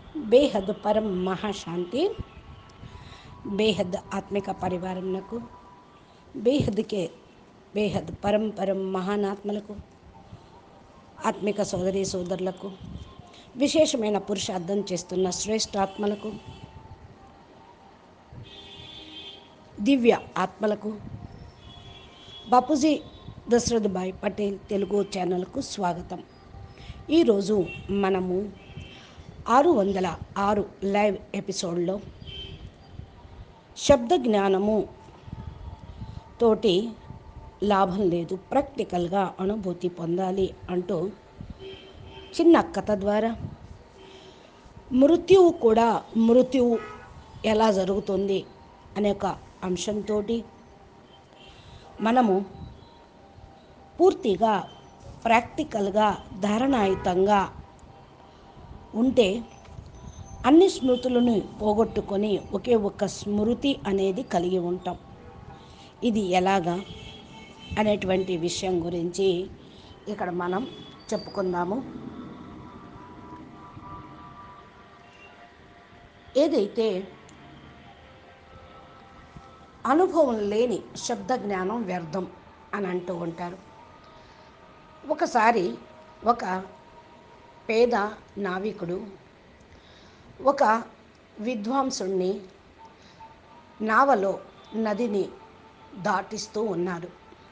బేహద్ పరం మహాశాంతి బేహద్ ఆత్మిక పరివారంకు బేహద్కే బేహద్ పరం పరం మహానాత్మలకు ఆత్మిక సోదరి సోదరులకు విశేషమైన పురుషార్థం చేస్తున్న శ్రేష్ఠాత్మలకు దివ్య ఆత్మలకు బాపూజీ దశరథ్ భాయ్ పటేల్ తెలుగు ఛానల్కు స్వాగతం ఈరోజు మనము ఆరు వందల ఆరు లైవ్ ఎపిసోడ్లో శబ్ద జ్ఞానము తోటి లాభం లేదు ప్రాక్టికల్గా అనుభూతి పొందాలి అంటూ చిన్న కథ ద్వారా మృత్యువు కూడా మృత్యువు ఎలా జరుగుతుంది అనే ఒక అంశంతో మనము పూర్తిగా ప్రాక్టికల్గా ధారణాయుతంగా ఉంటే అన్ని స్మృతులను పోగొట్టుకొని ఒకే ఒక స్మృతి అనేది కలిగి ఉంటాం ఇది ఎలాగా అనేటువంటి విషయం గురించి ఇక్కడ మనం చెప్పుకుందాము ఏదైతే అనుభవం లేని శబ్ద జ్ఞానం వ్యర్థం అని అంటూ ఉంటారు ఒకసారి ఒక పేద నావికుడు ఒక విద్వాంసుణ్ణి నావలో నదిని దాటిస్తూ ఉన్నారు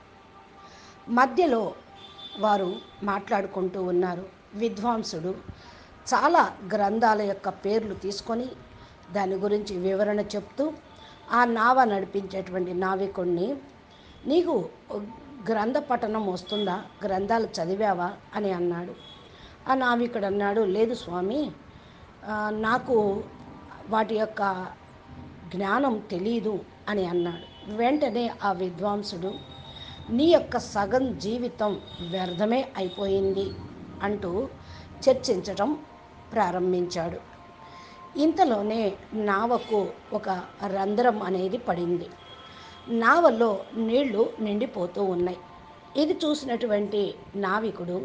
మధ్యలో వారు మాట్లాడుకుంటూ ఉన్నారు విద్వాంసుడు చాలా గ్రంథాల యొక్క పేర్లు తీసుకొని దాని గురించి వివరణ చెప్తూ ఆ నావ నడిపించేటువంటి నావికుడిని నీకు గ్రంథ పఠనం వస్తుందా గ్రంథాలు చదివావా అని అన్నాడు ఆ నావికుడు అన్నాడు లేదు స్వామి నాకు వాటి యొక్క జ్ఞానం తెలీదు అని అన్నాడు వెంటనే ఆ విద్వాంసుడు నీ యొక్క సగం జీవితం వ్యర్థమే అయిపోయింది అంటూ చర్చించటం ప్రారంభించాడు ఇంతలోనే నావకు ఒక రంధ్రం అనేది పడింది నావలో నీళ్లు నిండిపోతూ ఉన్నాయి ఇది చూసినటువంటి నావికుడు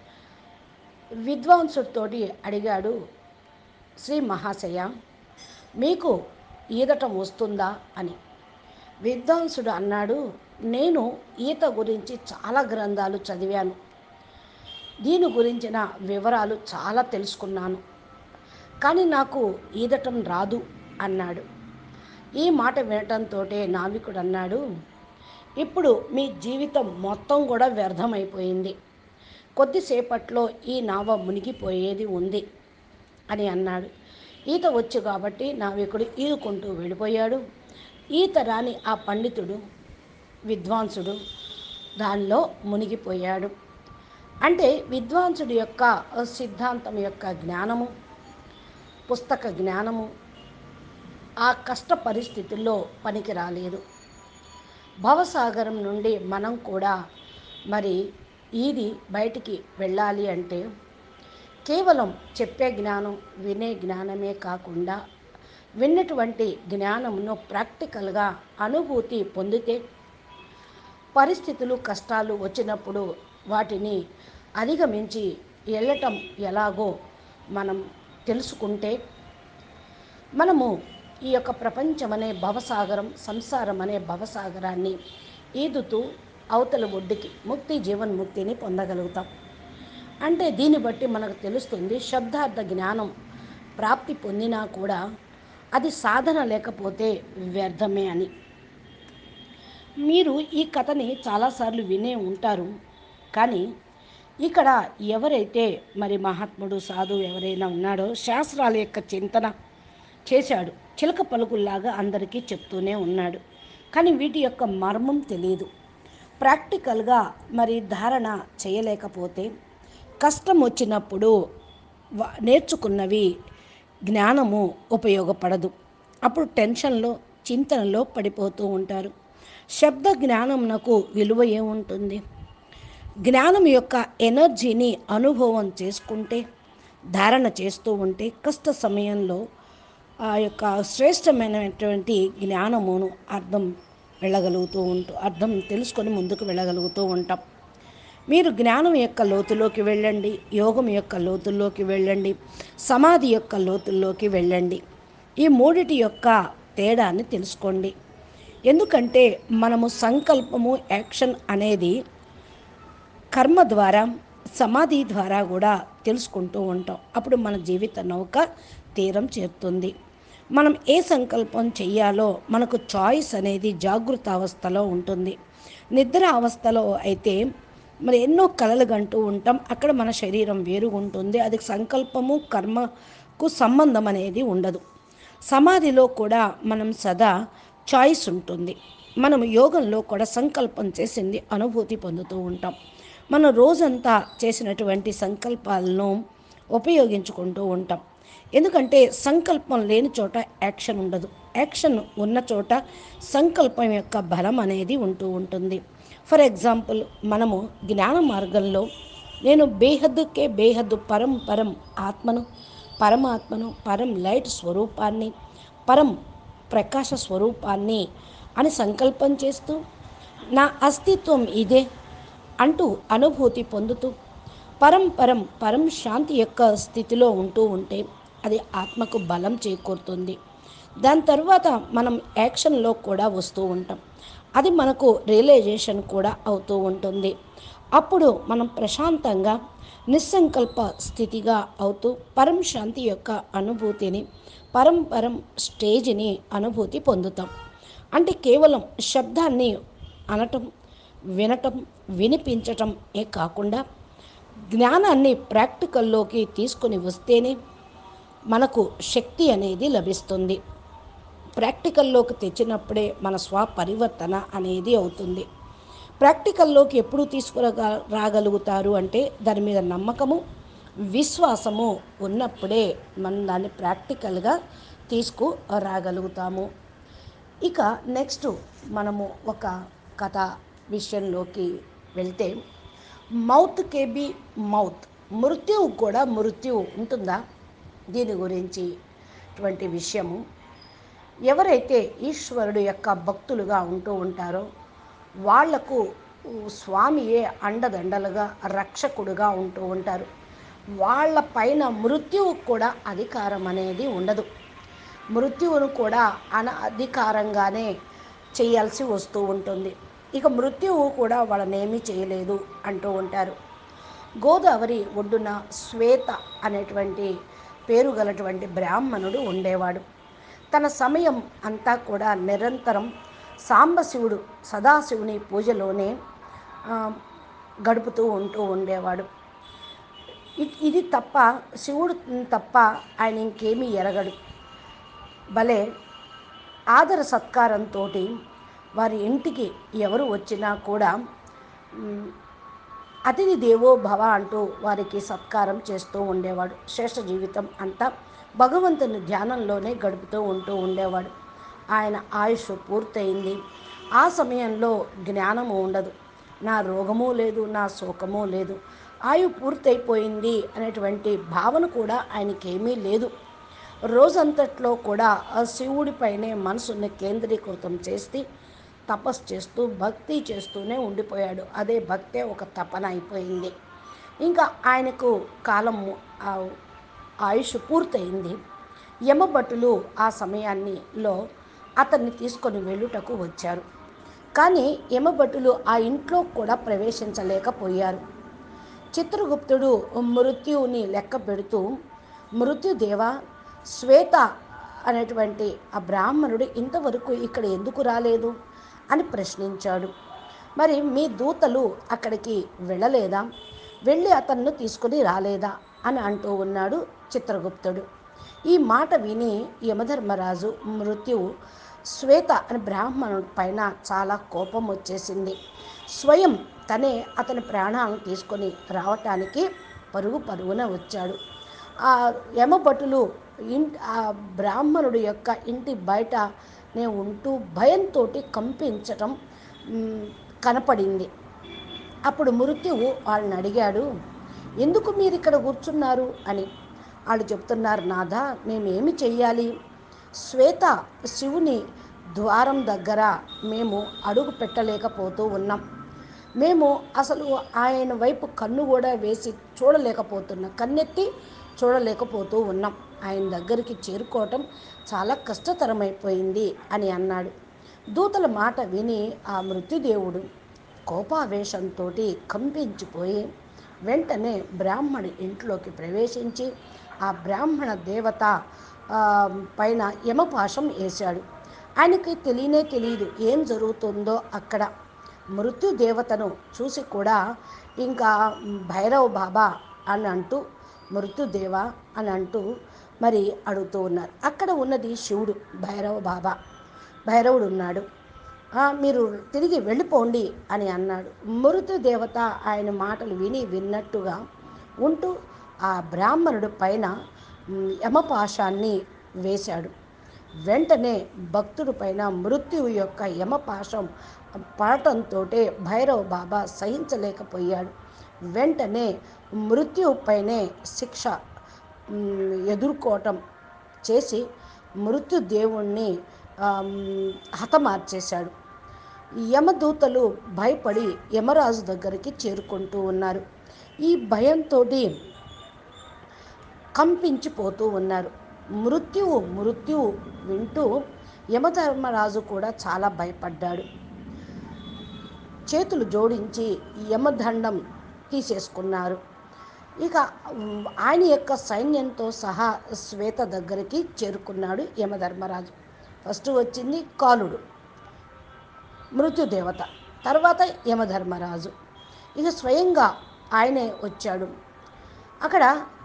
విద్వాంసుడితోటి అడిగాడు శ్రీ మహాశయ మీకు ఈదటం వస్తుందా అని విద్వాంసుడు అన్నాడు నేను ఈత గురించి చాలా గ్రంథాలు చదివాను దీని గురించిన వివరాలు చాలా తెలుసుకున్నాను కానీ నాకు ఈదటం రాదు అన్నాడు ఈ మాట వినటంతో నావికుడు అన్నాడు ఇప్పుడు మీ జీవితం మొత్తం కూడా వ్యర్థమైపోయింది కొద్దిసేపట్లో ఈ నావ మునిగిపోయేది ఉంది అని అన్నాడు ఈత వచ్చు కాబట్టి నావికుడు ఈదుకుంటూ వెళ్ళిపోయాడు ఈత రాని ఆ పండితుడు విద్వాంసుడు దానిలో మునిగిపోయాడు అంటే విద్వాంసుడి యొక్క సిద్ధాంతం యొక్క జ్ఞానము పుస్తక జ్ఞానము ఆ కష్ట పరిస్థితుల్లో పనికి రాలేదు భవసాగరం నుండి మనం కూడా మరి ఈది బయటికి వెళ్ళాలి అంటే కేవలం చెప్పే జ్ఞానం వినే జ్ఞానమే కాకుండా విన్నటువంటి జ్ఞానమును ప్రాక్టికల్గా అనుభూతి పొందితే పరిస్థితులు కష్టాలు వచ్చినప్పుడు వాటిని అధిగమించి వెళ్ళటం ఎలాగో మనం తెలుసుకుంటే మనము ఈ యొక్క ప్రపంచం అనే భవసాగరం సంసారం అనే భవసాగరాన్ని ఈదుతూ అవతల ఒడ్డుకి ముక్తి జీవన్ముక్తిని పొందగలుగుతాం అంటే దీన్ని బట్టి మనకు తెలుస్తుంది శబ్దార్థ జ్ఞానం ప్రాప్తి పొందినా కూడా అది సాధన లేకపోతే వ్యర్థమే అని మీరు ఈ కథని చాలాసార్లు వినే ఉంటారు కానీ ఇక్కడ ఎవరైతే మరి మహాత్ముడు సాధు ఎవరైనా ఉన్నాడో శాస్త్రాల యొక్క చింతన చేశాడు చిలక పలుకుల్లాగా అందరికీ చెప్తూనే ఉన్నాడు కానీ వీటి యొక్క మర్మం తెలియదు ప్రాక్టికల్గా మరి ధారణ చేయలేకపోతే కష్టం వచ్చినప్పుడు నేర్చుకున్నవి జ్ఞానము ఉపయోగపడదు అప్పుడు టెన్షన్లో చింతనలో పడిపోతూ ఉంటారు శబ్ద జ్ఞానమునకు విలువ ఏముంటుంది జ్ఞానం యొక్క ఎనర్జీని అనుభవం చేసుకుంటే ధారణ చేస్తూ ఉంటే కష్ట సమయంలో ఆ యొక్క శ్రేష్టమైనటువంటి జ్ఞానమును అర్థం వెళ్ళగలుగుతూ ఉంటూ అర్థం తెలుసుకొని ముందుకు వెళ్ళగలుగుతూ ఉంటాం మీరు జ్ఞానం యొక్క లోతులోకి వెళ్ళండి యోగం యొక్క లోతుల్లోకి వెళ్ళండి సమాధి యొక్క లోతుల్లోకి వెళ్ళండి ఈ మూడిటి యొక్క తేడాన్ని తెలుసుకోండి ఎందుకంటే మనము సంకల్పము యాక్షన్ అనేది కర్మ ద్వారా సమాధి ద్వారా కూడా తెలుసుకుంటూ ఉంటాం అప్పుడు మన జీవిత నౌక తీరం చేరుతుంది మనం ఏ సంకల్పం చెయ్యాలో మనకు చాయిస్ అనేది జాగృత అవస్థలో ఉంటుంది నిద్ర అవస్థలో అయితే మరి ఎన్నో కలలు గంటూ ఉంటాం అక్కడ మన శరీరం వేరుగా ఉంటుంది అది సంకల్పము కర్మకు సంబంధం అనేది ఉండదు సమాధిలో కూడా మనం సదా చాయిస్ ఉంటుంది మనం యోగంలో కూడా సంకల్పం చేసింది అనుభూతి పొందుతూ ఉంటాం మనం రోజంతా చేసినటువంటి సంకల్పాలను ఉపయోగించుకుంటూ ఉంటాం ఎందుకంటే సంకల్పం లేని చోట యాక్షన్ ఉండదు యాక్షన్ ఉన్న చోట సంకల్పం యొక్క బలం అనేది ఉంటూ ఉంటుంది ఫర్ ఎగ్జాంపుల్ మనము జ్ఞాన మార్గంలో నేను బేహద్దుకే బేహద్దు పరం పరం ఆత్మను పరమాత్మను పరం లైట్ స్వరూపాన్ని పరం ప్రకాశ స్వరూపాన్ని అని సంకల్పం చేస్తూ నా అస్తిత్వం ఇదే అంటూ అనుభూతి పొందుతూ పరం పరం పరం శాంతి యొక్క స్థితిలో ఉంటూ ఉంటే అది ఆత్మకు బలం చేకూరుతుంది దాని తర్వాత మనం యాక్షన్లో కూడా వస్తూ ఉంటాం అది మనకు రియలైజేషన్ కూడా అవుతూ ఉంటుంది అప్పుడు మనం ప్రశాంతంగా నిస్సంకల్ప స్థితిగా అవుతూ పరం శాంతి యొక్క అనుభూతిని పరం పరం స్టేజ్ని అనుభూతి పొందుతాం అంటే కేవలం శబ్దాన్ని అనటం వినటం వినిపించటం ఏ కాకుండా జ్ఞానాన్ని ప్రాక్టికల్లోకి తీసుకొని వస్తేనే మనకు శక్తి అనేది లభిస్తుంది ప్రాక్టికల్లోకి తెచ్చినప్పుడే మన స్వపరివర్తన అనేది అవుతుంది ప్రాక్టికల్లోకి ఎప్పుడు తీసుకురా రాగలుగుతారు అంటే దాని మీద నమ్మకము విశ్వాసము ఉన్నప్పుడే మనం దాన్ని ప్రాక్టికల్గా తీసుకు రాగలుగుతాము ఇక నెక్స్ట్ మనము ఒక కథ విషయంలోకి వెళ్తే మౌత్ కేబీ మౌత్ మృత్యువు కూడా మృత్యువు ఉంటుందా దీని గురించి అటువంటి విషయము ఎవరైతే ఈశ్వరుడు యొక్క భక్తులుగా ఉంటూ ఉంటారో వాళ్లకు స్వామియే అండదండలుగా రక్షకుడుగా ఉంటూ ఉంటారు వాళ్ళ పైన మృత్యువు కూడా అధికారం అనేది ఉండదు మృత్యువును కూడా అనధికారంగానే చేయాల్సి వస్తూ ఉంటుంది ఇక మృత్యువు కూడా వాళ్ళనేమీ చేయలేదు అంటూ ఉంటారు గోదావరి ఒడ్డున శ్వేత అనేటువంటి పేరు గలటువంటి బ్రాహ్మణుడు ఉండేవాడు తన సమయం అంతా కూడా నిరంతరం సాంబశివుడు సదాశివుని పూజలోనే ఆ, గడుపుతూ ఉంటూ ఉండేవాడు ఇ- ఇది తప్ప శివుడు తప్ప ఆయన ఇంకేమీ ఎరగడు భలే ఆదర సత్కారంతో వారి ఇంటికి ఎవరు వచ్చినా కూడా మ్, అతిథి దేవో భవ అంటూ వారికి సత్కారం చేస్తూ ఉండేవాడు శేష జీవితం అంతా భగవంతుని ధ్యానంలోనే గడుపుతూ ఉంటూ ఉండేవాడు ఆయన ఆయుష్ పూర్తయింది ఆ సమయంలో జ్ఞానము ఉండదు నా రోగము లేదు నా శోకము లేదు ఆయు పూర్తయిపోయింది అనేటువంటి భావన కూడా ఆయనకేమీ లేదు రోజంతట్లో కూడా ఆ శివుడిపైనే మనసుని కేంద్రీకృతం చేసి తపస్సు చేస్తూ భక్తి చేస్తూనే ఉండిపోయాడు అదే భక్తే ఒక తపన అయిపోయింది ఇంకా ఆయనకు కాలము ఆ ఆయుష్ పూర్తయింది యమభటులు ఆ సమయాన్నిలో అతన్ని తీసుకొని వెళ్ళుటకు వచ్చారు కానీ యమభటులు ఆ ఇంట్లో కూడా ప్రవేశించలేకపోయారు చిత్రగుప్తుడు మృత్యువుని లెక్క పెడుతూ మృత్యుదేవ శ్వేత అనేటువంటి ఆ బ్రాహ్మణుడు ఇంతవరకు ఇక్కడ ఎందుకు రాలేదు అని ప్రశ్నించాడు మరి మీ దూతలు అక్కడికి వెళ్ళలేదా వెళ్ళి అతన్ను తీసుకుని రాలేదా అని అంటూ ఉన్నాడు చిత్రగుప్తుడు ఈ మాట విని యమధర్మరాజు మృత్యువు శ్వేత అనే బ్రాహ్మణుడి పైన చాలా కోపం వచ్చేసింది స్వయం తనే అతని ప్రాణాలను తీసుకొని రావటానికి పరుగు పరుగున వచ్చాడు ఆ యమభటులు ఇన్ ఆ బ్రాహ్మణుడి యొక్క ఇంటి బయటనే ఉంటూ భయంతో కంపించటం మ్, కనపడింది అప్పుడు మృత్యువు వాళ్ళని అడిగాడు ఎందుకు మీరు ఇక్కడ కూర్చున్నారు అని వాళ్ళు చెప్తున్నారు నాథా మేమేమి చెయ్యాలి శ్వేత శివుని ద్వారం దగ్గర మేము అడుగు పెట్టలేకపోతూ ఉన్నాం మేము అసలు ఆయన వైపు కన్ను కూడా వేసి చూడలేకపోతున్నాం కన్నెత్తి చూడలేకపోతూ ఉన్నాం ఆయన దగ్గరికి చేరుకోవటం చాలా కష్టతరమైపోయింది అని అన్నాడు దూతల మాట విని ఆ మృత్యుదేవుడు కోపావేశంతో కంపించిపోయి వెంటనే బ్రాహ్మణి ఇంట్లోకి ప్రవేశించి ఆ బ్రాహ్మణ దేవత ఆ, పైన యమపాశం వేశాడు ఆయనకి తెలియనే తెలియదు ఏం జరుగుతుందో అక్కడ మృత్యు దేవతను చూసి కూడా ఇంకా భైరవ్ బాబా అని అంటూ మృత్యుదేవ అని అంటూ మరి అడుగుతూ ఉన్నారు అక్కడ ఉన్నది శివుడు భైరవ బాబా భైరవుడు ఉన్నాడు "ఆ, మీరు తిరిగి వెళ్ళిపోండి అని అన్నాడు మృతు దేవత ఆయన మాటలు విని విన్నట్టుగా ఉంటూ ఆ బ్రాహ్మణుడు పైన మ్, యమపాశాన్ని వేశాడు వెంటనే భక్తుడి పైన మృత్యువు యొక్క యమపాశం పడటంతో భైరవ్ బాబా సహించలేకపోయాడు వెంటనే మృత్యువు పైనే శిక్ష మ్, ఎదుర్కోవటం చేసి మృత్యు దేవుణ్ణి ఆమ్, హతమార్చేశాడు యమదూతలు భయపడి యమరాజు దగ్గరికి చేరుకుంటూ ఉన్నారు ఈ భయంతో కంపించిపోతూ ఉన్నారు మృత్యువు మృత్యువు వింటూ యమధర్మరాజు కూడా చాలా భయపడ్డాడు చేతులు జోడించి యమదండం తీసేసుకున్నారు ఇక ఉమ్, ఆయన యొక్క సైన్యంతో సహా శ్వేత దగ్గరికి చేరుకున్నాడు యమధర్మరాజు ఫస్ట్ వచ్చింది కాలుడు మృత్యుదేవత తర్వాత యమధర్మరాజు ఇక స్వయంగా ఆయనే వచ్చాడు అక్కడ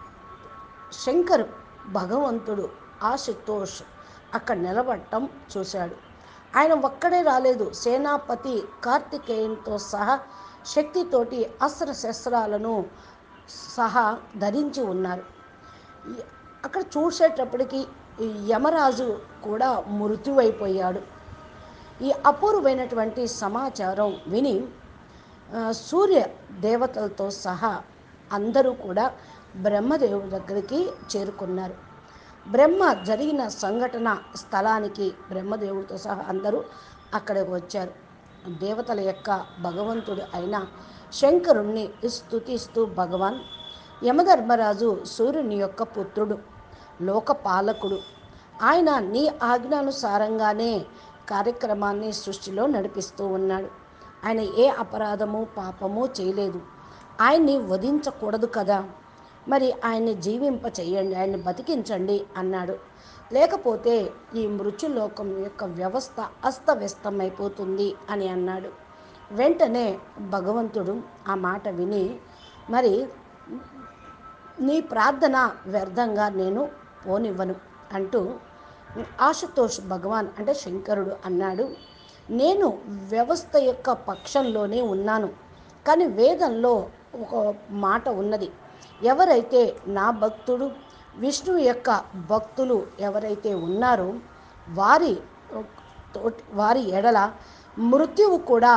శంకర్ భగవంతుడు ఆశుతోష్ అక్కడ నిలబడటం చూశాడు ఆయన ఒక్కడే రాలేదు సేనాపతి కార్తికేయంతో సహా శక్తితోటి అస్త్ర శస్త్రాలను సహా ధరించి ఉన్నారు ఈ- అక్కడ చూసేటప్పటికి ఈ యమరాజు కూడా మృత్యువైపోయాడు ఈ అపూర్వమైనటువంటి సమాచారం విని ఆ, సూర్య దేవతలతో సహా అందరూ కూడా బ్రహ్మదేవుడి దగ్గరికి చేరుకున్నారు బ్రహ్మ జరిగిన సంఘటన స్థలానికి బ్రహ్మదేవుడితో సహా అందరూ అక్కడికి వచ్చారు దేవతల యొక్క భగవంతుడు అయిన శంకరుణ్ణి స్తుతిస్తూ భగవాన్ యమధర్మరాజు సూర్యుని యొక్క పుత్రుడు లోకపాలకుడు ఆయన నీ ఆజ్ఞానుసారంగానే కార్యక్రమాన్ని సృష్టిలో నడిపిస్తూ ఉన్నాడు ఆయన ఏ అపరాధము పాపము చేయలేదు ఆయన్ని వధించకూడదు కదా మరి ఆయన్ని జీవింప చేయండి ఆయన్ని బతికించండి అన్నాడు లేకపోతే ఈ మృత్యులోకం యొక్క వ్యవస్థ అస్తవ్యస్తమైపోతుంది అని అన్నాడు వెంటనే భగవంతుడు ఆ మాట విని మరి నీ ప్రార్థన వ్యర్థంగా నేను పోనివ్వను అంటూ ఆశుతోష్ భగవాన్ అంటే శంకరుడు అన్నాడు నేను వ్యవస్థ యొక్క పక్షంలోనే ఉన్నాను కానీ వేదంలో ఒక మాట ఉన్నది ఎవరైతే నా భక్తుడు విష్ణు యొక్క భక్తులు ఎవరైతే ఉన్నారో వారి తోటి వారి ఎడల మృత్యువు కూడా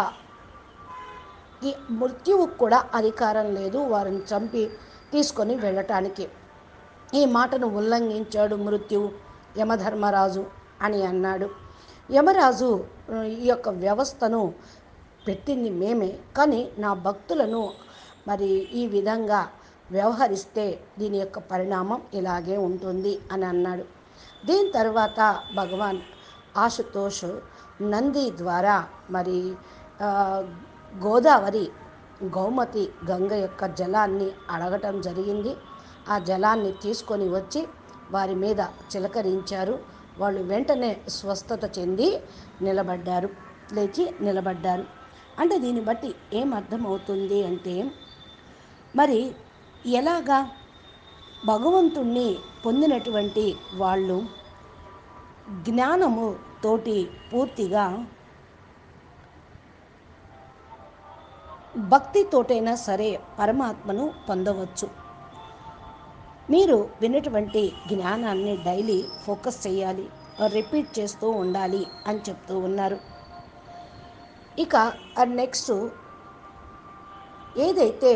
ఈ మృత్యువుకు కూడా అధికారం లేదు వారిని చంపి తీసుకొని వెళ్ళటానికి ఈ మాటను ఉల్లంఘించాడు మృత్యువు యమధర్మరాజు అని అన్నాడు యమరాజు ఆ, ఈ యొక్క వ్యవస్థను పెట్టింది మేమే కానీ నా భక్తులను మరి ఈ విధంగా వ్యవహరిస్తే దీని యొక్క పరిణామం ఇలాగే ఉంటుంది అని అన్నాడు దీని తర్వాత భగవాన్ ఆశుతోష్ నంది ద్వారా మరి ఆ, గోదావరి గౌమతి గంగ యొక్క జలాన్ని అడగటం జరిగింది ఆ జలాన్ని తీసుకొని వచ్చి వారి మీద చిలకరించారు వాళ్ళు వెంటనే స్వస్థత చెంది నిలబడ్డారు లేచి నిలబడ్డారు అంటే దీన్ని బట్టి ఏం అర్థమవుతుంది అంటే మరి ఎలాగా భగవంతుణ్ణి పొందినటువంటి వాళ్ళు జ్ఞానము తోటి పూర్తిగా భక్తితోటైనా సరే పరమాత్మను పొందవచ్చు మీరు విన్నటువంటి జ్ఞానాన్ని డైలీ ఫోకస్ చేయాలి రిపీట్ చేస్తూ ఉండాలి అని చెప్తూ ఉన్నారు ఇక నెక్స్ట్ ఏదైతే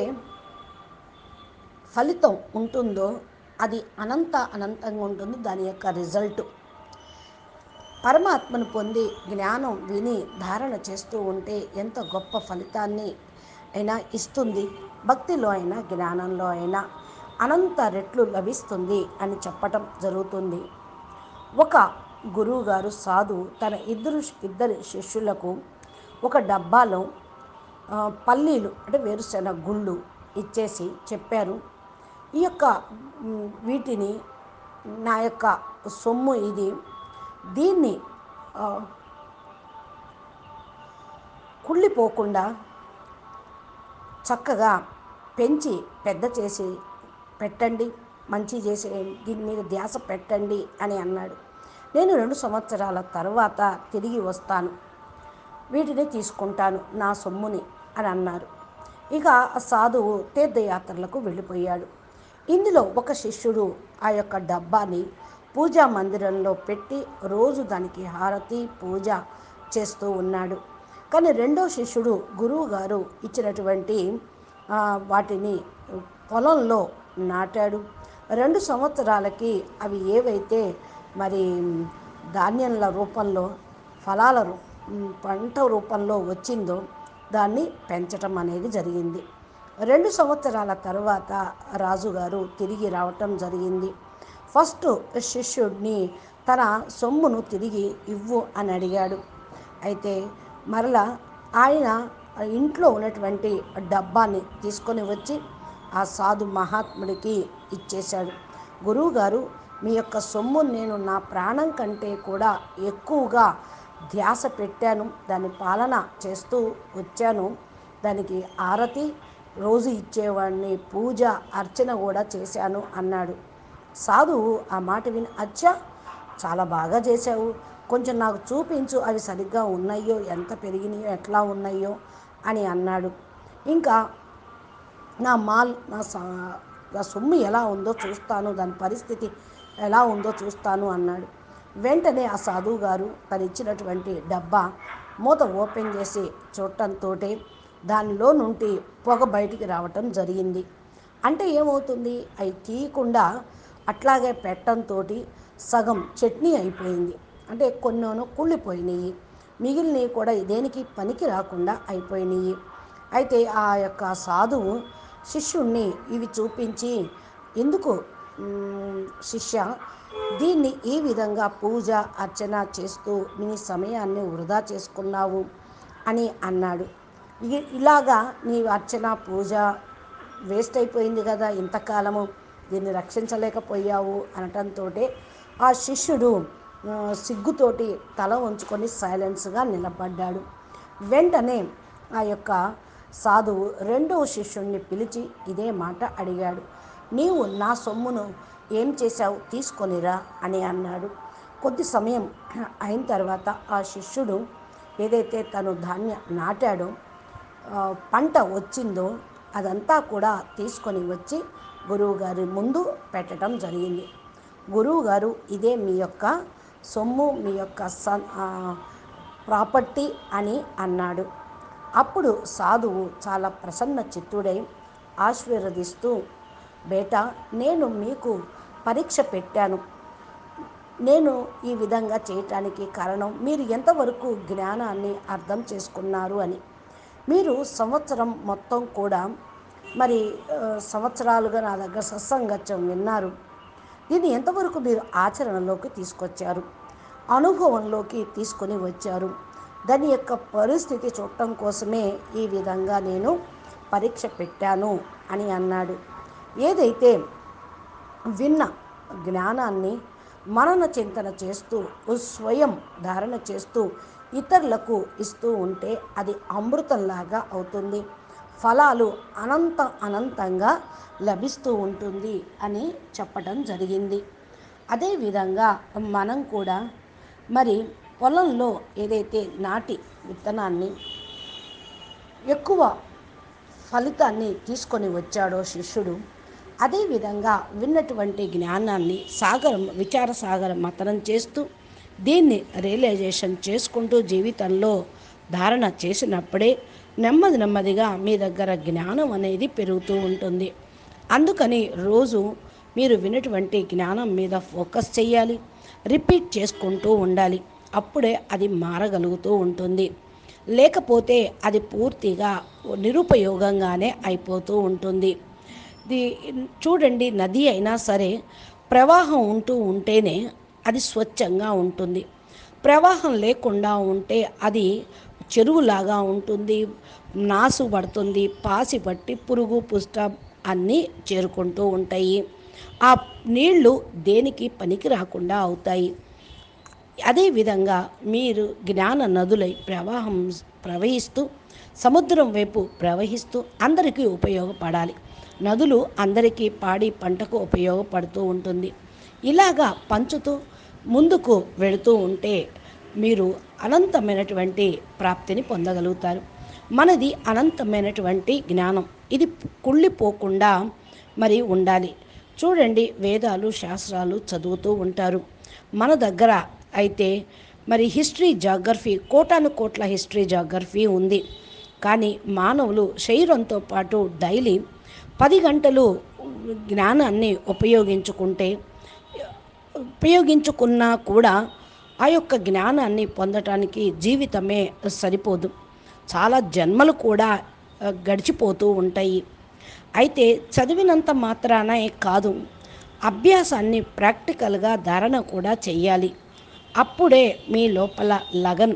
ఫలితం ఉంటుందో అది అనంత అనంతంగా ఉంటుంది దాని యొక్క రిజల్ట్ పరమాత్మను పొంది జ్ఞానం విని ధారణ చేస్తూ ఉంటే ఎంత గొప్ప ఫలితాన్ని అయినా ఇస్తుంది భక్తిలో అయినా జ్ఞానంలో అయినా అనంత రెట్లు లభిస్తుంది అని చెప్పటం జరుగుతుంది ఒక గురువుగారు సాధు తన ఇద్దరు ఇద్దరి శిష్యులకు ఒక డబ్బాలో ఆ, పల్లీలు అంటే వేరుశెనగ గుళ్ళు ఇచ్చేసి చెప్పారు ఈ యొక్క మ్, వీటిని నా యొక్క సొమ్ము ఇది దీన్ని ఆ, కుళ్ళిపోకుండా చక్కగా పెంచి పెద్ద చేసి పెట్టండి మంచి చేసి దీని మీద ధ్యాస పెట్టండి అని అన్నాడు నేను రెండు సంవత్సరాల తర్వాత తిరిగి వస్తాను వీటిని తీసుకుంటాను నా సొమ్ముని అని అన్నారు ఇక ఆ సాధువు తీర్థయాత్రలకు వెళ్ళిపోయాడు ఇందులో ఒక శిష్యుడు ఆ యొక్క డబ్బాని పూజా మందిరంలో పెట్టి రోజు దానికి హారతి పూజ చేస్తూ ఉన్నాడు కానీ రెండో శిష్యుడు గురువు గారు ఇచ్చినటువంటి ఆ, వాటిని పొలంలో నాటాడు రెండు సంవత్సరాలకి అవి ఏవైతే మరి ధాన్యంల రూపంలో ఫలాల రూ- ఉమ్, పంట రూపంలో వచ్చిందో దాన్ని పెంచటం అనేది జరిగింది రెండు సంవత్సరాల తర్వాత రాజుగారు తిరిగి రావటం జరిగింది ఫస్ట్ శిష్యుడిని తన సొమ్మును తిరిగి ఇవ్వు అని అడిగాడు అయితే మరలా ఆయన ఇంట్లో ఉన్నటువంటి డబ్బాని తీసుకొని వచ్చి ఆ సాధు మహాత్ముడికి ఇచ్చేశాడు గురువుగారు మీ యొక్క సొమ్ము నేను నా ప్రాణం కంటే కూడా ఎక్కువగా ధ్యాస పెట్టాను దాని పాలన చేస్తూ వచ్చాను దానికి ఆరతి రోజు ఇచ్చేవాడిని పూజ అర్చన కూడా చేశాను అన్నాడు సాధువు ఆ మాట విని అచ్చా చాలా బాగా చేశావు కొంచెం నాకు చూపించు అవి సరిగ్గా ఉన్నాయో ఎంత పెరిగినాయో ఎట్లా ఉన్నాయో అని అన్నాడు ఇంకా నా మాల్ నా సా నా సొమ్ము ఎలా ఉందో చూస్తాను దాని పరిస్థితి ఎలా ఉందో చూస్తాను అన్నాడు వెంటనే ఆ సాధువు గారు తను ఇచ్చినటువంటి డబ్బా మూత ఓపెన్ చేసి చూడటంతో దానిలో నుండి పొగ బయటికి రావటం జరిగింది అంటే ఏమవుతుంది అవి తీయకుండా అట్లాగే పెట్టడంతో సగం చట్నీ అయిపోయింది అంటే కొన్నోను కుళ్ళిపోయినాయి మిగిలినవి కూడా దేనికి పనికి రాకుండా అయిపోయినాయి అయితే ఆ యొక్క సాధువు శిష్యుణ్ణి ఇవి చూపించి ఎందుకు మ్, శిష్య దీన్ని ఈ విధంగా పూజ అర్చన చేస్తూ నీ సమయాన్ని వృధా చేసుకున్నావు అని అన్నాడు ఇ- ఇలాగా నీ అర్చన పూజ వేస్ట్ అయిపోయింది కదా ఇంతకాలము దీన్ని రక్షించలేకపోయావు అనటంతో ఆ శిష్యుడు ఆ, సిగ్గుతోటి తల ఉంచుకొని సైలెన్స్గా నిలబడ్డాడు వెంటనే ఆ యొక్క సాధువు రెండవ శిష్యుణ్ణి పిలిచి ఇదే మాట అడిగాడు నీవు నా సొమ్మును ఏం చేశావు తీసుకొనిరా అని అన్నాడు కొద్ది సమయం అయిన తర్వాత ఆ శిష్యుడు ఏదైతే తను ధాన్య నాటాడో ఆ, పంట వచ్చిందో అదంతా కూడా తీసుకొని వచ్చి గురువుగారి ముందు పెట్టడం జరిగింది గురువుగారు ఇదే మీ యొక్క సొమ్ము మీ యొక్క సన్ ఆ, ప్రాపర్టీ అని అన్నాడు అప్పుడు సాధువు చాలా ప్రసన్న చిత్తుడై ఆశీర్వదిస్తూ బేటా నేను మీకు పరీక్ష పెట్టాను నేను ఈ విధంగా చేయటానికి కారణం మీరు ఎంతవరకు జ్ఞానాన్ని అర్థం చేసుకున్నారు అని మీరు సంవత్సరం మొత్తం కూడా మరి ఆ, సంవత్సరాలుగా నా దగ్గర సత్సంగత్యం విన్నారు దీన్ని ఎంతవరకు మీరు ఆచరణలోకి తీసుకొచ్చారు అనుభవంలోకి తీసుకొని వచ్చారు దాని యొక్క పరిస్థితి చూడటం కోసమే ఈ విధంగా నేను పరీక్ష పెట్టాను అని అన్నాడు ఏదైతే విన్న జ్ఞానాన్ని మనన చింతన చేస్తూ స్వయం ధారణ చేస్తూ ఇతరులకు ఇస్తూ ఉంటే అది అమృతంలాగా అవుతుంది ఫలాలు అనంత అనంతంగా లభిస్తూ ఉంటుంది అని చెప్పడం జరిగింది అదేవిధంగా మనం కూడా మరి పొలంలో ఏదైతే నాటి విత్తనాన్ని ఎక్కువ ఫలితాన్ని తీసుకొని వచ్చాడో శిష్యుడు అదేవిధంగా విన్నటువంటి జ్ఞానాన్ని సాగరం విచార సాగరం మతనం చేస్తూ దీన్ని రియలైజేషన్ చేసుకుంటూ జీవితంలో ధారణ చేసినప్పుడే నెమ్మది నెమ్మదిగా మీ దగ్గర జ్ఞానం అనేది పెరుగుతూ ఉంటుంది అందుకని రోజు మీరు వినటువంటి జ్ఞానం మీద ఫోకస్ చేయాలి రిపీట్ చేసుకుంటూ ఉండాలి అప్పుడే అది మారగలుగుతూ ఉంటుంది లేకపోతే అది పూర్తిగా నిరుపయోగంగానే అయిపోతూ ఉంటుంది ఇది చూడండి నది అయినా సరే ప్రవాహం ఉంటూ ఉంటేనే అది స్వచ్ఛంగా ఉంటుంది ప్రవాహం లేకుండా ఉంటే అది చెరువులాగా ఉంటుంది నాసు పడుతుంది పాసి పట్టి పురుగు పుష్ట అన్నీ చేరుకుంటూ ఉంటాయి ఆ నీళ్లు దేనికి పనికి రాకుండా అవుతాయి అదేవిధంగా మీరు జ్ఞాన నదులై ప్రవాహం ప్రవహిస్తూ సముద్రం వైపు ప్రవహిస్తూ అందరికీ ఉపయోగపడాలి నదులు అందరికీ పాడి పంటకు ఉపయోగపడుతూ ఉంటుంది ఇలాగా పంచుతూ ముందుకు వెళుతూ ఉంటే మీరు అనంతమైనటువంటి ప్రాప్తిని పొందగలుగుతారు మనది అనంతమైనటువంటి జ్ఞానం ఇది కుళ్ళిపోకుండా మరి ఉండాలి చూడండి వేదాలు శాస్త్రాలు చదువుతూ ఉంటారు మన దగ్గర అయితే మరి హిస్టరీ జాగ్రఫీ కోటాను కోట్ల హిస్టరీ జాగ్రఫీ ఉంది కానీ మానవులు శరీరంతో పాటు డైలీ పది గంటలు జ్ఞానాన్ని ఉపయోగించుకుంటే ఉపయోగించుకున్నా కూడా ఆ యొక్క జ్ఞానాన్ని పొందటానికి జీవితమే సరిపోదు చాలా జన్మలు కూడా ఆ, గడిచిపోతూ ఉంటాయి అయితే చదివినంత మాత్రానే కాదు అభ్యాసాన్ని ప్రాక్టికల్గా ధారణ కూడా చెయ్యాలి అప్పుడే మీ లోపల లగన్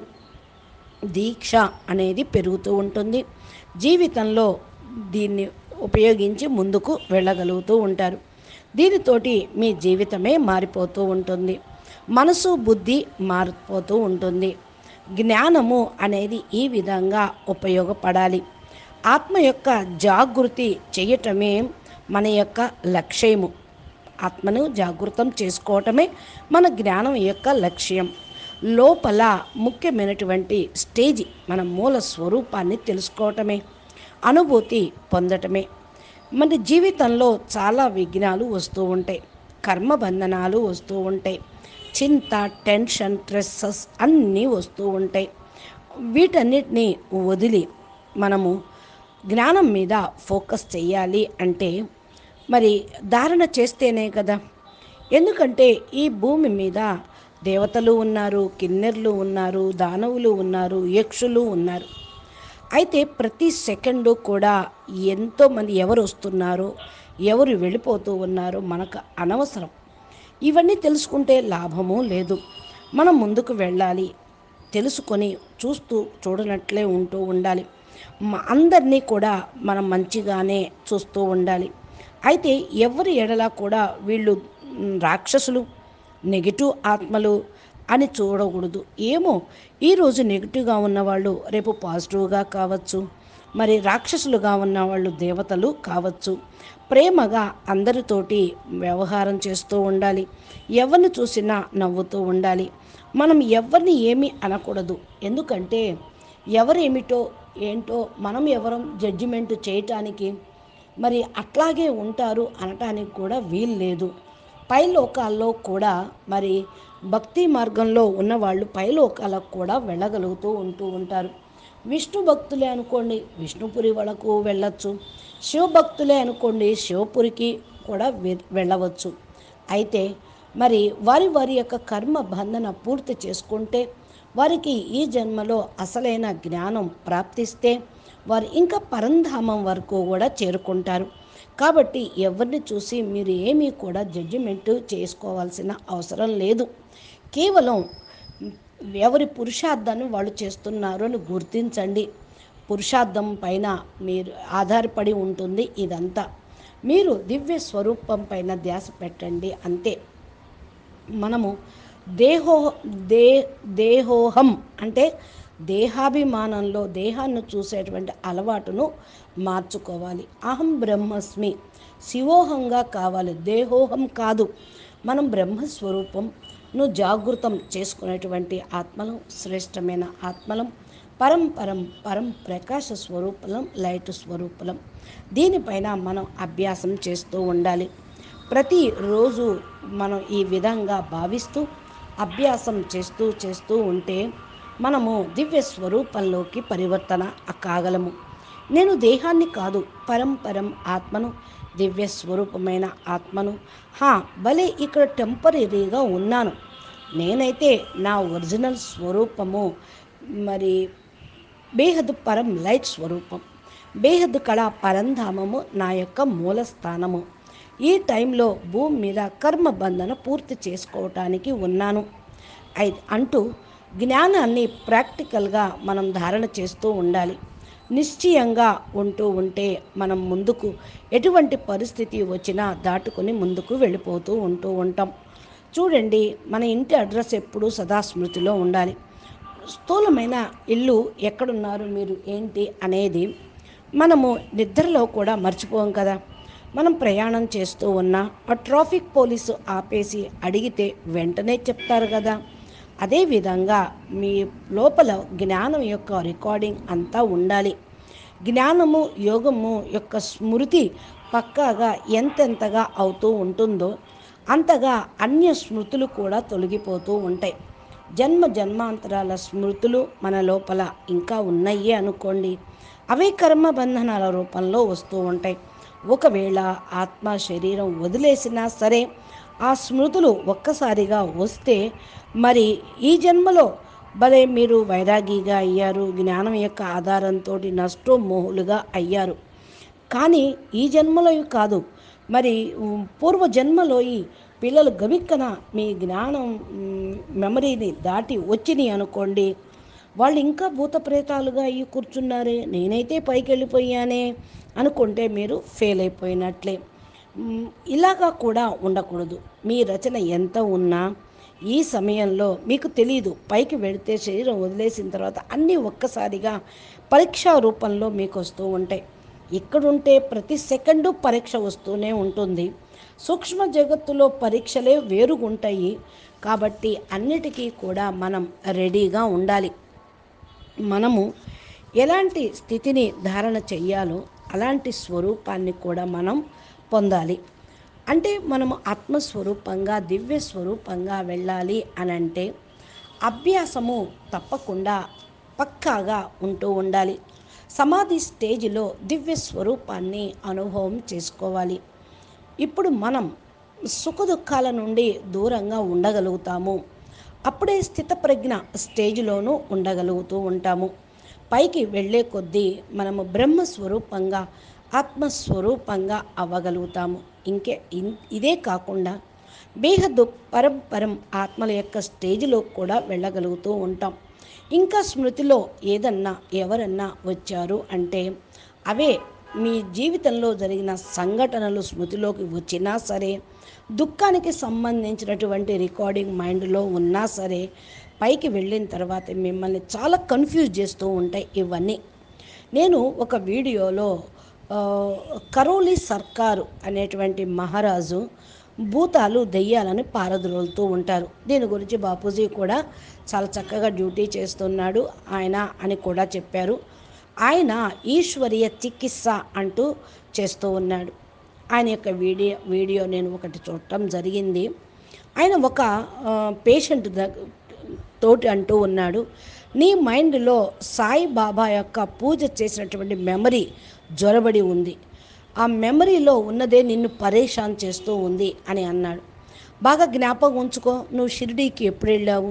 దీక్ష అనేది పెరుగుతూ ఉంటుంది జీవితంలో దీన్ని ఉపయోగించి ముందుకు వెళ్ళగలుగుతూ ఉంటారు దీనితోటి మీ జీవితమే మారిపోతూ ఉంటుంది మనసు బుద్ధి మారిపోతూ ఉంటుంది జ్ఞానము అనేది ఈ విధంగా ఉపయోగపడాలి ఆత్మ యొక్క జాగృతి చేయటమే మన యొక్క లక్ష్యము ఆత్మను జాగృతం చేసుకోవటమే మన జ్ఞానం యొక్క లక్ష్యం లోపల ముఖ్యమైనటువంటి స్టేజ్ మన మూల స్వరూపాన్ని తెలుసుకోవటమే అనుభూతి పొందటమే మన జీవితంలో చాలా విఘ్నాలు వస్తూ ఉంటాయి కర్మబంధనాలు వస్తూ ఉంటాయి చింత టెన్షన్ స్ట్రెస్సెస్ అన్నీ వస్తూ ఉంటాయి వీటన్నిటిని వదిలి మనము జ్ఞానం మీద ఫోకస్ చేయాలి అంటే మరి ధారణ చేస్తేనే కదా ఎందుకంటే ఈ భూమి మీద దేవతలు ఉన్నారు కిన్నెర్లు ఉన్నారు దానవులు ఉన్నారు యక్షులు ఉన్నారు అయితే ప్రతి సెకండు కూడా ఎంతోమంది ఎవరు వస్తున్నారో ఎవరు వెళ్ళిపోతూ ఉన్నారో మనకు అనవసరం ఇవన్నీ తెలుసుకుంటే లాభము లేదు మనం ముందుకు వెళ్ళాలి తెలుసుకొని చూస్తూ చూడనట్లే ఉంటూ ఉండాలి మ- అందరినీ కూడా మనం మంచిగానే చూస్తూ ఉండాలి అయితే ఎవరి ఎడలా కూడా వీళ్ళు మ్, రాక్షసులు నెగిటివ్ ఆత్మలు అని చూడకూడదు ఏమో ఈరోజు నెగిటివ్గా ఉన్నవాళ్ళు రేపు పాజిటివ్గా కావచ్చు మరి రాక్షసులుగా ఉన్న వాళ్ళు దేవతలు కావచ్చు ప్రేమగా అందరితోటి వ్యవహారం చేస్తూ ఉండాలి ఎవరిని చూసినా నవ్వుతూ ఉండాలి మనం ఎవరిని ఏమీ అనకూడదు ఎందుకంటే ఎవరేమిటో ఏంటో మనం ఎవరం జడ్జిమెంట్ చేయటానికి మరి అట్లాగే ఉంటారు అనటానికి కూడా వీలు లేదు పైలోకాల్లో కూడా మరి భక్తి మార్గంలో ఉన్నవాళ్ళు పైలోకాలకు కూడా వెళ్ళగలుగుతూ ఉంటూ ఉంటారు విష్ణు భక్తులే అనుకోండి విష్ణుపురి వరకు వెళ్ళొచ్చు శివభక్తులే అనుకోండి శివపురికి కూడా వె- వెళ్ళవచ్చు అయితే మరి వారి వారి యొక్క కర్మ బంధన పూర్తి చేసుకుంటే వారికి ఈ జన్మలో అసలైన జ్ఞానం ప్రాప్తిస్తే వారు ఇంకా పరంధామం వరకు కూడా చేరుకుంటారు కాబట్టి ఎవరిని చూసి మీరు ఏమీ కూడా జడ్జిమెంట్ చేసుకోవాల్సిన అవసరం లేదు కేవలం ఎవరి పురుషార్థాన్ని వాళ్ళు చేస్తున్నారు అని గుర్తించండి పురుషార్థం పైన మీరు ఆధారపడి ఉంటుంది ఇదంతా మీరు దివ్య స్వరూపం పైన ధ్యాస పెట్టండి అంతే మనము దేహో దే దేహోహం అంటే దేహాభిమానంలో దేహాన్ని చూసేటువంటి అలవాటును మార్చుకోవాలి అహం బ్రహ్మస్మి శివోహంగా కావాలి దేహోహం కాదు మనం బ్రహ్మస్వరూపంను జాగృతం చేసుకునేటువంటి ఆత్మలం శ్రేష్టమైన ఆత్మలం పరం పరం పరం ప్రకాశ స్వరూపలం లైట్ స్వరూపలం దీనిపైన మనం అభ్యాసం చేస్తూ ఉండాలి ప్రతిరోజు మనం ఈ విధంగా భావిస్తూ అభ్యాసం చేస్తూ చేస్తూ ఉంటే మనము దివ్య స్వరూపంలోకి పరివర్తన కాగలము నేను దేహాన్ని కాదు పరంపరం ఆత్మను దివ్య స్వరూపమైన ఆత్మను హా భలే ఇక్కడ టెంపరీగా ఉన్నాను నేనైతే నా ఒరిజినల్ స్వరూపము మరి బేహద్ పరం లైట్ స్వరూపం బేహద్ కళ పరంధామము నా యొక్క మూల స్థానము ఈ టైంలో భూమి మీద కర్మ బంధన పూర్తి చేసుకోవటానికి ఉన్నాను ఐ అంటూ జ్ఞానాన్ని ప్రాక్టికల్గా మనం ధారణ చేస్తూ ఉండాలి నిశ్చయంగా ఉంటూ ఉంటే మనం ముందుకు ఎటువంటి పరిస్థితి వచ్చినా దాటుకొని ముందుకు వెళ్ళిపోతూ ఉంటూ ఉంటాం చూడండి మన ఇంటి అడ్రస్ ఎప్పుడూ సదా స్మృతిలో ఉండాలి స్థూలమైన ఇల్లు ఎక్కడున్నారు మీరు ఏంటి అనేది మనము నిద్రలో కూడా మర్చిపోం కదా మనం ప్రయాణం చేస్తూ ఉన్నా ఆ ట్రాఫిక్ పోలీసు ఆపేసి అడిగితే వెంటనే చెప్తారు కదా అదేవిధంగా మీ లోపల జ్ఞానం యొక్క రికార్డింగ్ అంతా ఉండాలి జ్ఞానము యోగము యొక్క స్మృతి పక్కాగా ఎంతెంతగా అవుతూ ఉంటుందో అంతగా అన్య స్మృతులు కూడా తొలగిపోతూ ఉంటాయి జన్మ జన్మాంతరాల స్మృతులు మన లోపల ఇంకా ఉన్నాయి అనుకోండి అవే కర్మ బంధనాల రూపంలో వస్తూ ఉంటాయి ఒకవేళ ఆత్మ శరీరం వదిలేసినా సరే ఆ స్మృతులు ఒక్కసారిగా వస్తే మరి ఈ జన్మలో భలే మీరు వైరాగిగా అయ్యారు జ్ఞానం యొక్క ఆధారంతో నష్టోమోహులుగా అయ్యారు కానీ ఈ జన్మలో కాదు మరి ఉమ్, పూర్వ జన్మలో ఈ పిల్లలు గమిక్కన మీ జ్ఞానం ఉమ్, మెమరీని దాటి వచ్చినాయి అనుకోండి వాళ్ళు ఇంకా భూత ప్రేతాలుగా అయ్యి కూర్చున్నారే నేనైతే పైకి వెళ్ళిపోయానే అనుకుంటే మీరు ఫెయిల్ అయిపోయినట్లే మ్, ఇలాగా కూడా ఉండకూడదు మీ రచన ఎంత ఉన్నా ఈ సమయంలో మీకు తెలియదు పైకి వెళితే శరీరం వదిలేసిన తర్వాత అన్నీ ఒక్కసారిగా పరీక్షా రూపంలో మీకు వస్తూ ఉంటాయి ఇక్కడుంటే ప్రతి సెకండు పరీక్ష వస్తూనే ఉంటుంది సూక్ష్మ జగత్తులో పరీక్షలే వేరుగుంటాయి కాబట్టి అన్నిటికీ కూడా మనం రెడీగా ఉండాలి మనము ఎలాంటి స్థితిని ధారణ చెయ్యాలో అలాంటి స్వరూపాన్ని కూడా మనం పొందాలి అంటే మనము ఆత్మస్వరూపంగా దివ్య స్వరూపంగా వెళ్ళాలి అని అంటే అభ్యాసము తప్పకుండా పక్కాగా ఉంటూ ఉండాలి సమాధి స్టేజ్లో దివ్య స్వరూపాన్ని అనుభవం చేసుకోవాలి ఇప్పుడు మనం సుఖదుఖాల నుండి దూరంగా ఉండగలుగుతాము అప్పుడే స్థితప్రజ్ఞ స్టేజ్లోనూ ఉండగలుగుతూ ఉంటాము పైకి వెళ్ళే కొద్దీ మనము బ్రహ్మస్వరూపంగా ఆత్మస్వరూపంగా అవ్వగలుగుతాము ఇంకే ఇన్- ఇదే కాకుండా బేహద్దు పరంపరం ఆత్మల యొక్క స్టేజ్లో కూడా వెళ్ళగలుగుతూ ఉంటాం ఇంకా స్మృతిలో ఏదన్నా ఎవరన్నా వచ్చారు అంటే అవే మీ జీవితంలో జరిగిన సంఘటనలు స్మృతిలోకి వచ్చినా సరే దుఃఖానికి సంబంధించినటువంటి రికార్డింగ్ మైండ్లో ఉన్నా సరే పైకి వెళ్ళిన తర్వాత మిమ్మల్ని చాలా కన్ఫ్యూజ్ చేస్తూ ఉంటాయి ఇవన్నీ నేను ఒక వీడియోలో ఆ, కరోలి సర్కారు అనేటువంటి మహారాజు భూతాలు దెయ్యాలని పారద్రోలుతూ ఉంటారు దీని గురించి బాపూజీ కూడా చాలా చక్కగా డ్యూటీ చేస్తున్నాడు ఆయన అని కూడా చెప్పారు ఆయన ఈశ్వరీయ చికిత్స అంటూ చేస్తూ ఉన్నాడు ఆయన యొక్క వీడియో వీడియో నేను ఒకటి చూడటం జరిగింది ఆయన ఒక పేషెంట్ తోటి అంటూ ఉన్నాడు నీ మైండ్లో సాయిబాబా యొక్క పూజ చేసినటువంటి మెమరీ జ్వరబడి ఉంది ఆ మెమరీలో ఉన్నదే నిన్ను పరేషాన్ చేస్తూ ఉంది అని అన్నాడు బాగా జ్ఞాపకం ఉంచుకో నువ్వు షిరిడీకి ఎప్పుడు వెళ్ళావు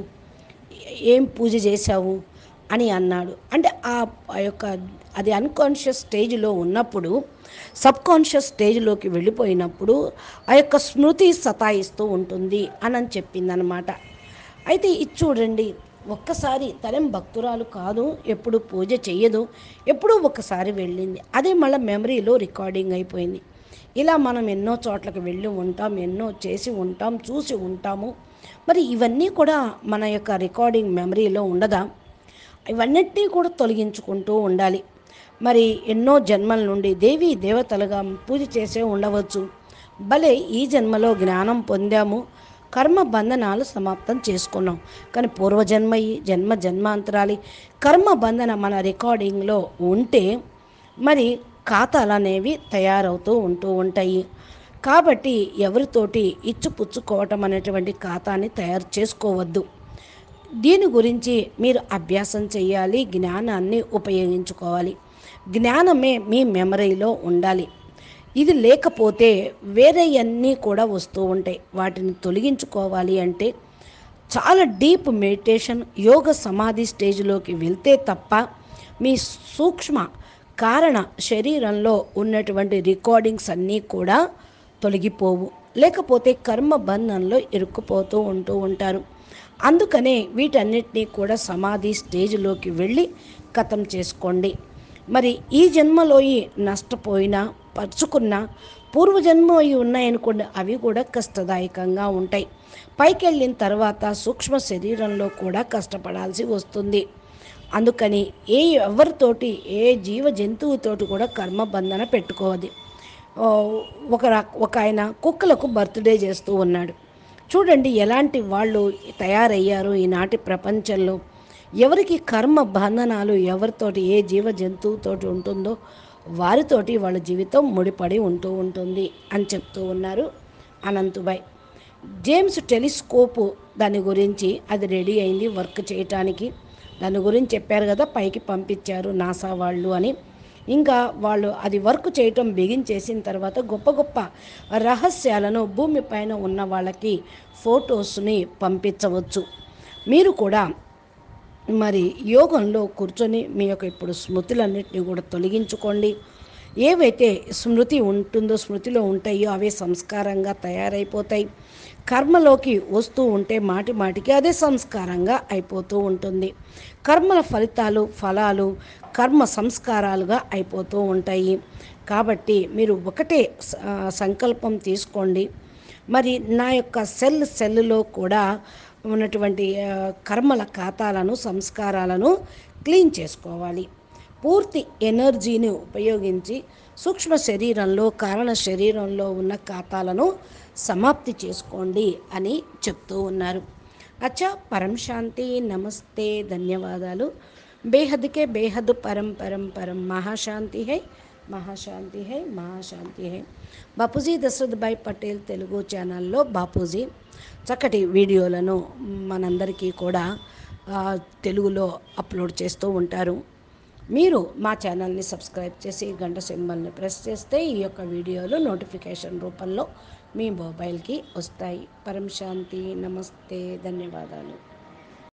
ఏం పూజ చేశావు అని అన్నాడు అంటే ఆ ఆ యొక్క అది అన్కాన్షియస్ స్టేజ్లో ఉన్నప్పుడు సబ్ కాన్షియస్ స్టేజ్లోకి వెళ్ళిపోయినప్పుడు ఆ యొక్క స్మృతి సతాయిస్తూ ఉంటుంది అని అని చెప్పిందనమాట అయితే ఇది చూడండి ఒక్కసారి తనేం భక్తురాలు కాదు ఎప్పుడు పూజ చెయ్యదు ఎప్పుడూ ఒక్కసారి వెళ్ళింది అదే మళ్ళీ మెమరీలో రికార్డింగ్ అయిపోయింది ఇలా మనం ఎన్నో చోట్లకి వెళ్ళి ఉంటాం ఎన్నో చేసి ఉంటాం చూసి ఉంటాము మరి ఇవన్నీ కూడా మన యొక్క రికార్డింగ్ మెమరీలో ఉండదా ఇవన్నిటినీ కూడా తొలగించుకుంటూ ఉండాలి మరి ఎన్నో జన్మల నుండి దేవి దేవతలుగా పూజ చేసే ఉండవచ్చు భలే ఈ జన్మలో జ్ఞానం పొందాము కర్మ బంధనాలు సమాప్తం చేసుకున్నాం కానీ పూర్వజన్మ ఈ జన్మ జన్మాంతరాలి కర్మ బంధన మన రికార్డింగ్లో ఉంటే మరి ఖాతాలు అనేవి తయారవుతూ ఉంటూ ఉంటాయి కాబట్టి ఎవరితోటి ఇచ్చుపుచ్చుకోవటం అనేటువంటి ఖాతాని తయారు చేసుకోవద్దు దీని గురించి మీరు అభ్యాసం చేయాలి జ్ఞానాన్ని ఉపయోగించుకోవాలి జ్ఞానమే మీ మెమరీలో ఉండాలి ఇది లేకపోతే వేరే అన్నీ కూడా వస్తూ ఉంటాయి వాటిని తొలగించుకోవాలి అంటే చాలా డీప్ మెడిటేషన్ యోగ సమాధి స్టేజ్లోకి వెళ్తే తప్ప మీ సూక్ష్మ కారణ శరీరంలో ఉన్నటువంటి రికార్డింగ్స్ అన్నీ కూడా తొలగిపోవు లేకపోతే కర్మ బంధంలో ఇరుక్కుపోతూ ఉంటూ ఉంటారు అందుకనే వీటన్నిటినీ కూడా సమాధి స్టేజ్లోకి వెళ్ళి కథం చేసుకోండి మరి ఈ జన్మలో ఈ నష్టపోయినా పరుచుకున్న పూర్వజన్మ అయి ఉన్నాయనుకోండి అవి కూడా కష్టదాయకంగా ఉంటాయి పైకి వెళ్ళిన తర్వాత సూక్ష్మ శరీరంలో కూడా కష్టపడాల్సి వస్తుంది అందుకని ఏ ఎవరితోటి ఏ జీవ జంతువుతోటి కూడా కర్మబంధన పెట్టుకోవద్దు ఓ, ఒక రా- ఒక ఆయన కుక్కలకు బర్త్డే చేస్తూ ఉన్నాడు చూడండి ఎలాంటి వాళ్ళు తయారయ్యారు ఈనాటి ప్రపంచంలో ఎవరికి కర్మ బంధనాలు ఎవరితోటి ఏ జీవ జంతువుతోటి ఉంటుందో వారితోటి వాళ్ళ జీవితం ముడిపడి ఉంటూ ఉంటుంది అని చెప్తూ ఉన్నారు అనంతుబాయ్ జేమ్స్ టెలిస్కోపు దాని గురించి అది రెడీ అయింది వర్క్ చేయటానికి దాని గురించి చెప్పారు కదా పైకి పంపించారు నాసా వాళ్ళు అని ఇంకా వాళ్ళు అది వర్క్ చేయటం బిగించేసిన తర్వాత గొప్ప గొప్ప రహస్యాలను భూమిపైన ఉన్న వాళ్ళకి ఫొటోస్ని పంపించవచ్చు మీరు కూడా మరి యోగంలో కూర్చొని మీ యొక్క ఇప్పుడు స్మృతులన్నింటినీ కూడా తొలగించుకోండి ఏవైతే స్మృతి ఉంటుందో స్మృతిలో ఉంటాయో అవే సంస్కారంగా తయారైపోతాయి కర్మలోకి వస్తూ ఉంటే మాటి మాటికి అదే సంస్కారంగా అయిపోతూ ఉంటుంది కర్మల ఫలితాలు ఫలాలు కర్మ సంస్కారాలుగా అయిపోతూ ఉంటాయి కాబట్టి మీరు ఒకటే స- ఆ, సంకల్పం తీసుకోండి మరి నా యొక్క సెల్ సెల్లో కూడా ఉన్నటువంటి ఆ, కర్మల ఖాతాలను సంస్కారాలను క్లీన్ చేసుకోవాలి పూర్తి ఎనర్జీని ఉపయోగించి సూక్ష్మ శరీరంలో కారణ శరీరంలో ఉన్న ఖాతాలను సమాప్తి చేసుకోండి అని చెప్తూ ఉన్నారు అచ్చా పరం శాంతి నమస్తే ధన్యవాదాలు బేహద్కే బేహద్ పరం పరం పరం మహాశాంతి హై మహాశాంతి హై మహాశాంతి హై బాపూజీ దశరథ్ భాయ్ పటేల్ తెలుగు ఛానల్లో బాపూజీ చక్కటి వీడియోలను మనందరికీ కూడా ఆ, తెలుగులో అప్లోడ్ చేస్తూ ఉంటారు మీరు మా ఛానల్ని సబ్స్క్రైబ్ చేసి గంట సింబల్ని ప్రెస్ చేస్తే ఈ యొక్క వీడియోలు నోటిఫికేషన్ రూపంలో మీ మొబైల్కి వస్తాయి పరం శాంతి నమస్తే ధన్యవాదాలు